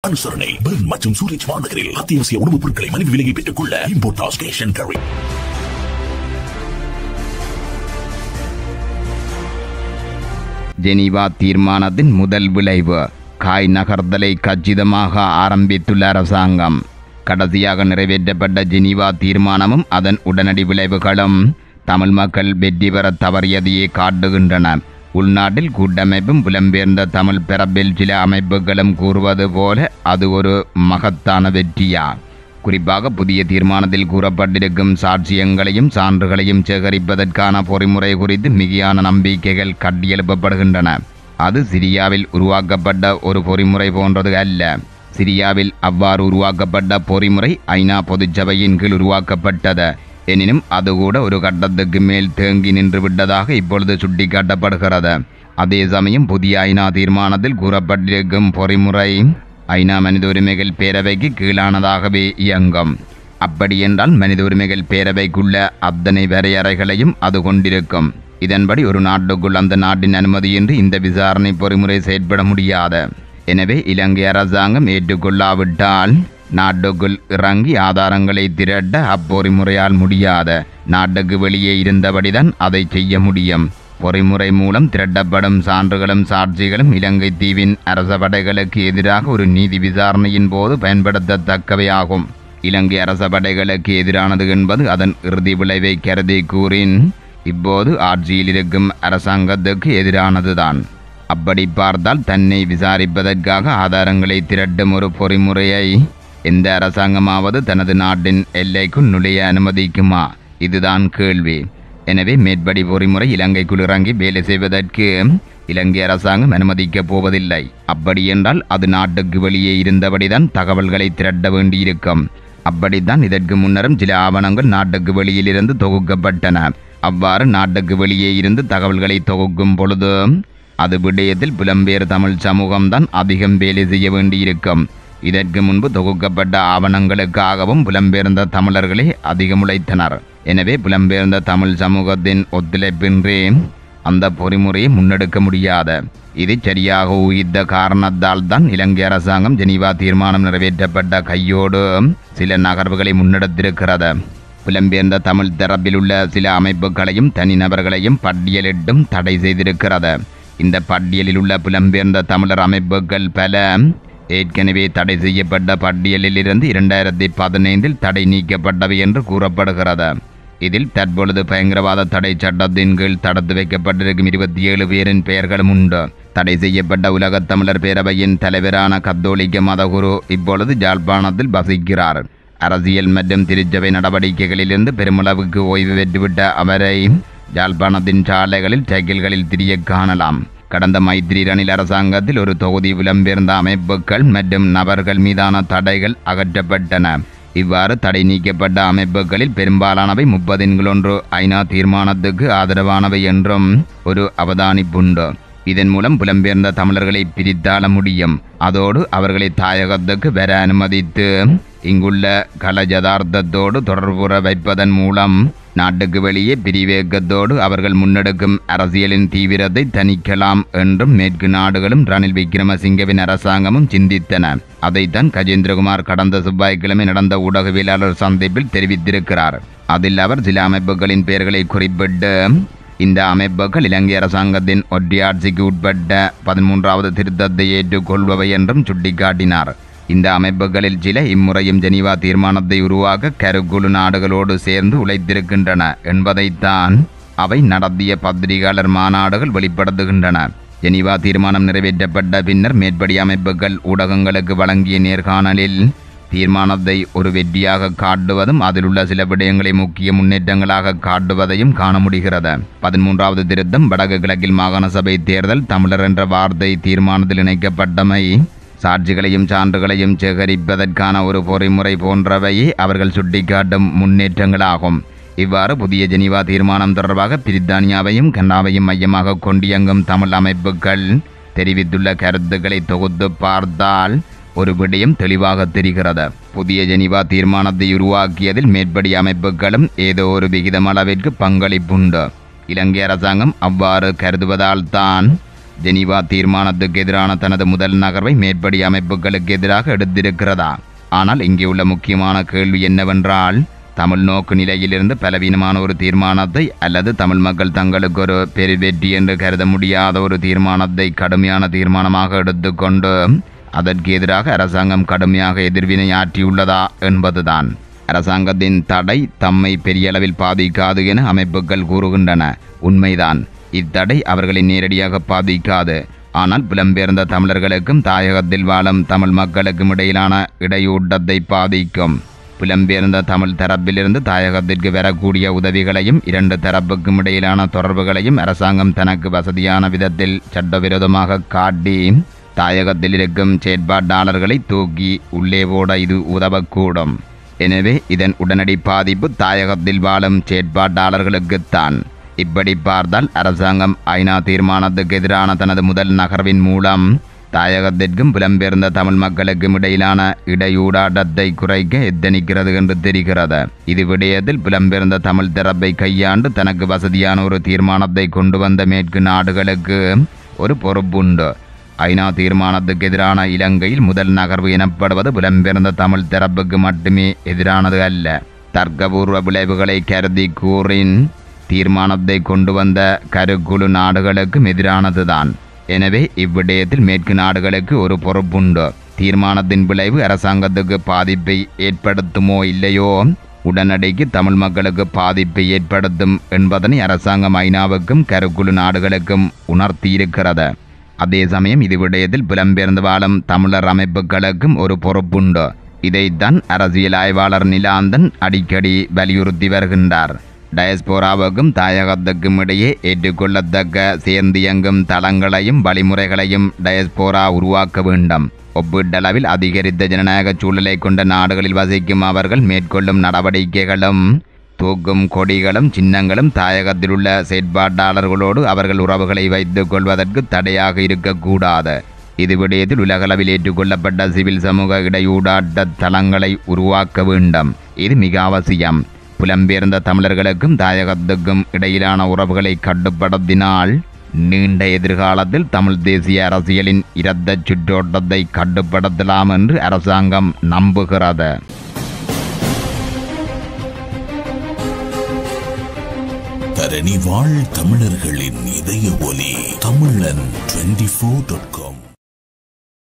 அனுசரணை பெர்ன் மற்றும் சூரிச் மாநகரில் அத்தியாவசிய உணவுப் பொருட்களை மலிவு விலையை பெற்றுக் கொள்ள இம்போர்டாஸ் கேஷ் அண்ட் கேரி ஜெனீவா தீர்மானத்தின் முதல் விளைவு காய் நகர்தலை கச்சிதமாக ஆரம்பித்துள்ள அரசாங்கம் கடைசியாக நிறைவேற்றப்பட்ட ஜெனீவா தீர்மானமும் அதன் உடனடி விளைவுகளும் தமிழ் மக்கள் வெற்றி பெற தவறியதையே காட்டுகின்றன உள்நாட்டில் கூட்டமைப்பும் புலம்பெயர்ந்த தமிழ் பெறப்பில் சில அமைப்புகளும் கூறுவது போல அது ஒரு மகத்தான வெற்றியா குறிப்பாக புதிய தீர்மானத்தில் கூறப்பட்டிருக்கும் சாட்சியங்களையும் சான்றுகளையும் சேகரிப்பதற்கான பொறிமுறை குறித்து மிகையான நம்பிக்கைகள் கட்டியெழுப்பப்படுகின்றன அது சிரியாவில் உருவாக்கப்பட்ட ஒரு பொறிமுறை போன்றது அல்ல சிரியாவில் அவ்வாறு உருவாக்கப்பட்ட பொறிமுறை ஐநா பொதுச்சபையின் கீழ் உருவாக்கப்பட்டது எனினும் அது கூட ஒரு கட்டத்துக்கு மேல் தேங்கி நின்று விட்டதாக இப்பொழுது சுட்டிக்காட்டப்படுகிறது அதே சமயம் புதிய ஐநா தீர்மானத்தில் கூறப்பட்டிருக்கும் பொறிமுறை ஐநா மனித உரிமைகள் பேரவைக்கு கீழானதாகவே இயங்கும் அப்படியென்றால் மனித உரிமைகள் பேரவைக்குள்ள அத்தனை வரையறைகளையும் அது கொண்டிருக்கும் இதன்படி ஒரு நாட்டுக்குள் அந்த நாட்டின் அனுமதியின்றி இந்த விசாரணை பொறிமுறை செயற்பட முடியாது எனவே இலங்கை அரசாங்கம் ஏற்றுக்கொள்ளாவிட்டால் நாட்டுக்குள் இறங்கி ஆதாரங்களை திரட்ட அப்பொறிமுறையால் முடியாத நாட்டுக்கு வெளியே இருந்தபடிதான் அதை செய்ய முடியும் பொறிமுறை மூலம் திரட்டப்படும் சான்றுகளும் சாட்சிகளும் இலங்கை தீவின் அரச படைகளுக்கு எதிராக ஒரு நீதி விசாரணையின் போது பயன்படுத்தத்தக்கவையாகும் இலங்கை அரச படைகளுக்கு எதிரானது என்பது அதன் இறுதி விளைவை கருதி கூறின் இப்போது ஆட்சியில் இருக்கும் அரசாங்கத்துக்கு எதிரானதுதான் அப்படி பார்த்தால் தன்னை விசாரிப்பதற்காக ஆதாரங்களை திரட்டும் ஒரு பொறிமுறையை எந்த அரசாங்கமாவது தனது நாட்டின் எல்லைக்குள் நுழைய அனுமதிக்குமா இதுதான் கேள்வி எனவே மேற்படி பொறிமுறை இலங்கைக்குள் இறங்கி வேலை செய்வதற்கு இலங்கை அரசாங்கம் அனுமதிக்கப் போவதில்லை அப்படியென்றால் அது நாட்டுக்கு வெளியே இருந்தபடிதான் தகவல்களை திரட்ட வேண்டியிருக்கும் அப்படித்தான் இதற்கு முன்னரும் சில ஆவணங்கள் நாட்டுக்கு வெளியிலிருந்து தொகுக்கப்பட்டன அவ்வாறு நாட்டுக்கு வெளியே இருந்து தகவல்களை தொகுக்கும் பொழுது அது விடயத்தில் புலம்பெயர் தமிழ் சமூகம்தான் அதிகம் வேலை செய்ய வேண்டியிருக்கும் இதற்கு முன்பு தொகுக்கப்பட்ட ஆவணங்களுக்காகவும் புலம்பெயர்ந்த தமிழர்களே அதிகம் உழைத்தனர் எனவே புலம்பெயர்ந்த தமிழ் சமூகத்தின் ஒத்துழைப்பின்றி அந்த பொறிமுறையை முன்னெடுக்க முடியாது இது சரியாக ஊகித்த காரணத்தால் தான் இலங்கை அரசாங்கம் ஜெனீவா தீர்மானம் நிறைவேற்றப்பட்ட கையோடு சில நகர்வுகளை முன்னெடுத்திருக்கிறது புலம்பெயர்ந்த தமிழ் தரப்பில் உள்ள சில அமைப்புகளையும் தனிநபர்களையும் பட்டியலிட்டும் தடை செய்திருக்கிறது இந்த பட்டியலில் உள்ள புலம்பெயர்ந்த தமிழர் அமைப்புகள் பல ஏற்கனவே தடை செய்யப்பட்ட பட்டியலிலிருந்து இரண்டாயிரத்தி பதினைந்தில் தடை நீக்கப்பட்டவை என்று கூறப்படுகிறது இதில் தற்பொழுது பயங்கரவாத தடை சட்டத்தின் கீழ் தடுத்து வைக்கப்பட்டிருக்கும் இருபத்தி ஏழு பேரின் பெயர்களும் உண்டு தடை செய்யப்பட்ட உலகத் தமிழர் பேரவையின் தலைவரான கத்தோலிக்க மதகுரு இப்பொழுது ஜாழ்ப்பாணத்தில் வசிக்கிறார் அரசியல் மற்றும் திருச்சபை நடவடிக்கைகளிலிருந்து பெருமளவுக்கு ஓய்வு பெற்றுவிட்ட அவரை யாழ்ப்பாணத்தின் சாலைகளில் சைக்கிள்களில் திரிய காணலாம் கடந்த மைத்ரி ரணில் அரசாங்கத்தில் ஒரு தொகுதி புலம்பெயர்ந்த அமைப்புகள் மற்றும் நபர்கள் மீதான தடைகள் அகற்றப்பட்டன இவ்வாறு தடை நீக்கப்பட்ட அமைப்புகளில் பெரும்பாலானவை முப்பதின்கள் ஒன்று ஐநா தீர்மானத்துக்கு ஆதரவானவை என்றும் ஒரு அவதானிப்புண்டு இதன் மூலம் புலம்பெயர்ந்த தமிழர்களை பிரித்தாள முடியும் அதோடு அவர்களை தாயகத்துக்கு வர அனுமதித்து இங்குள்ள கள யதார்த்தத்தோடு தொடர்புற வைப்பதன் மூலம் நாட்டுக்கு வெளியே பிரிவேக்கத்தோடு அவர்கள் முன்னெடுக்கும் அரசியலின் தீவிரத்தை தணிக்கலாம் என்றும் மேற்கு நாடுகளும் ரணில் விக்ரமசிங்கவின் அரசாங்கமும் சிந்தித்தன அதைத்தான் கஜேந்திரகுமார் கடந்த செவ்வாய்க்கிழமை நடந்த ஊடகவியலாளர் சந்திப்பில் தெரிவித்திருக்கிறார் அதில் அவர் சில அமைப்புகளின் பெயர்களை குறிப்பிட்டு இந்த அமைப்புகள் இலங்கை அரசாங்கத்தின் ஒற்றையாட்சிக்கு உட்பட்ட பதிமூன்றாவது திருத்தத்தை ஏற்றுக்கொள்பவை என்றும் சுட்டிக்காட்டினார் இந்த அமைப்புகளில் சில இம்முறையும் ஜெனீவா தீர்மானத்தை உருவாக்க கருக்குழு நாடுகளோடு சேர்ந்து உழைத்திருக்கின்றன என்பதைத்தான் அவை நடத்திய பத்திரிகையாளர் மாநாடுகள் வெளிப்படுத்துகின்றன ஜெனீவா தீர்மானம் நிறைவேற்றப்பட்ட பின்னர் மேற்படி அமைப்புகள் ஊடகங்களுக்கு வழங்கிய நேர்காணலில் தீர்மானத்தை ஒரு வெற்றியாக காட்டுவதும் அதிலுள்ள சில விடயங்களை முக்கிய முன்னேற்றங்களாக காட்டுவதையும் காண முடிகிறது பதிமூன்றாவது திருத்தம் வடக்கு கிழக்கில் மாகாண சபை தேர்தல் தமிழர் என்ற வார்த்தை தீர்மானத்தில் இணைக்கப்பட்டமை சாட்சிகளையும் சான்றுகளையும் சேகரிப்பதற்கான ஒரு பொறிமுறை போன்றவையே அவர்கள் சுட்டிக்காட்டும் முன்னேற்றங்களாகும் இவ்வாறு புதிய ஜெனீவா தீர்மானம் தொடர்பாக பிரித்தானியாவையும் கனடாவையும் மையமாக கொண்டியங்கும் தமிழ் அமைப்புகள் தெரிவித்துள்ள கருத்துக்களை தொகுத்து பார்த்தால் ஒரு விடயம் தெளிவாக தெரிகிறது புதிய ஜெனீவா தீர்மானத்தை உருவாக்கியதில் மேற்படி அமைப்புகளும் ஏதோ ஒரு விகிதம் அளவிற்கு பங்களிப்புண்டு இலங்கை அரசாங்கம் அவ்வாறு கருதுவதால் தான் ஜெனீவா தீர்மானத்துக்கு எதிரான தனது முதல் நகர்வை மேற்படி அமைப்புகளுக்கு எதிராக எடுத்திருக்கிறதா ஆனால் இங்கே உள்ள முக்கியமான கேள்வி என்னவென்றால் தமிழ் நோக்கு நிலையிலிருந்து பலவீனமான ஒரு தீர்மானத்தை அல்லது தமிழ் மக்கள் தங்களுக்கு ஒரு பெருவெற்றி என்று கருத முடியாத ஒரு தீர்மானத்தை கடுமையான தீர்மானமாக எடுத்துக்கொண்டு அதற்கு எதிராக அரசாங்கம் கடுமையாக எதிர்வினையாற்றியுள்ளதா என்பதுதான் அரசாங்கத்தின் தடை தம்மை பெரிய அளவில் பாதிக்காது என அமைப்புகள் கூறுகின்றன உண்மைதான் இத்தடை அவர்களை நேரடியாக பாதிக்காது ஆனால் புலம்பெயர்ந்த தமிழர்களுக்கும் தாயகத்தில் வாழும் தமிழ் மக்களுக்கும் இடையிலான இடையூட்டத்தை பாதிக்கும் புலம்பெயர்ந்த தமிழ் தரப்பிலிருந்து தாயகத்திற்கு வரக்கூடிய உதவிகளையும் இரண்டு தரப்புக்கும் இடையிலான தொடர்புகளையும் அரசாங்கம் தனக்கு வசதியான விதத்தில் சட்டவிரோதமாக காட்டி தாயகத்தில் இருக்கும் செயற்பாட்டாளர்களை தூக்கி உள்ளே போட இது உதவக்கூடும் எனவே இதன் உடனடி பாதிப்பு தாயகத்தில் வாழும் செயற்பாட்டாளர்களுக்குத்தான் இப்படி பார்த்தால் அரசாங்கம் ஐநா தீர்மானத்துக்கு எதிரான தனது முதல் நகர்வின் மூலம் தாயகத்திற்கும் புலம்பெயர்ந்த தமிழ் மக்களுக்கும் இடையிலான இடையூடாட்டத்தை குறைக்க எத்தனிக்கிறது என்று தெரிகிறது இது விடயத்தில் புலம்பெயர்ந்த தமிழ் தரப்பை கையாண்டு தனக்கு வசதியான ஒரு தீர்மானத்தை கொண்டு வந்த மேற்கு நாடுகளுக்கு ஒரு பொறுப்புண்டு ஐநா தீர்மானத்துக்கு எதிரான இலங்கையில் முதல் நகர்வு எனப்படுவது புலம்பெயர்ந்த தமிழ் தரப்புக்கு மட்டுமே எதிரானது அல்ல தர்க்கபூர்வ விளைவுகளை கருதி கூறின் தீர்மானத்தை கொண்டு வந்த கருக்குழு நாடுகளுக்கும் எதிரானதுதான் எனவே இவ்விடயத்தில் மேற்கு நாடுகளுக்கு ஒரு பொறுப்புண்டு தீர்மானத்தின் விளைவு அரசாங்கத்துக்கு பாதிப்பை ஏற்படுத்துமோ இல்லையோ உடனடிக்கு தமிழ் மக்களுக்கு பாதிப்பை ஏற்படுத்தும் என்பதனை அரசாங்கம் ஐநாவுக்கும் கருக்குழு நாடுகளுக்கும் உணர்த்தியிருக்கிறது அதே சமயம் இது விடயத்தில் புலம்பெயர்ந்து வாழும் தமிழர் அமைப்புகளுக்கும் ஒரு பொறுப்புண்டு இதைத்தான் அரசியல் ஆய்வாளர் நிலாந்தன் அடிக்கடி வலியுறுத்தி வருகின்றார் டயஸ்போராவுக்கும் தாயகத்துக்கும் இடையே ஏற்றுக்கொள்ளத்தக்க சேர்ந்து இயங்கும் தளங்களையும் வழிமுறைகளையும் டயஸ்போரா உருவாக்க வேண்டும் ஒப்பீட்டளவில் அதிகரித்த ஜனநாயக சூழலை கொண்ட நாடுகளில் வசிக்கும் அவர்கள் மேற்கொள்ளும் நடவடிக்கைகளும் தூக்கும் கொடிகளும் சின்னங்களும் தாயகத்தில் உள்ள செயற்பாட்டாளர்களோடு அவர்கள் உறவுகளை வைத்துக் கொள்வதற்கு தடையாக இருக்கக்கூடாது இது விடயத்தில் உலகளவில் ஏற்றுக்கொள்ளப்பட்ட சிவில் சமூக இடையூடாட்ட தளங்களை உருவாக்க வேண்டும் இது மிக அவசியம் புலம்பெயர்ந்த தமிழர்களுக்கும் தாயகத்துக்கும் இடையிலான உறவுகளை கட்டுப்படுத்தினால் நீண்ட எதிர்காலத்தில் தமிழ் தேசிய அரசியலின் இரத்த சுற்றோட்டத்தை கட்டுப்படுத்தலாம் என்று அரசாங்கம் நம்புகிறது தரணி வாழ் தமிழர்களின் இதய ஒலி தமிழன் டுவெண்டி ஃபோர் டாட் காம்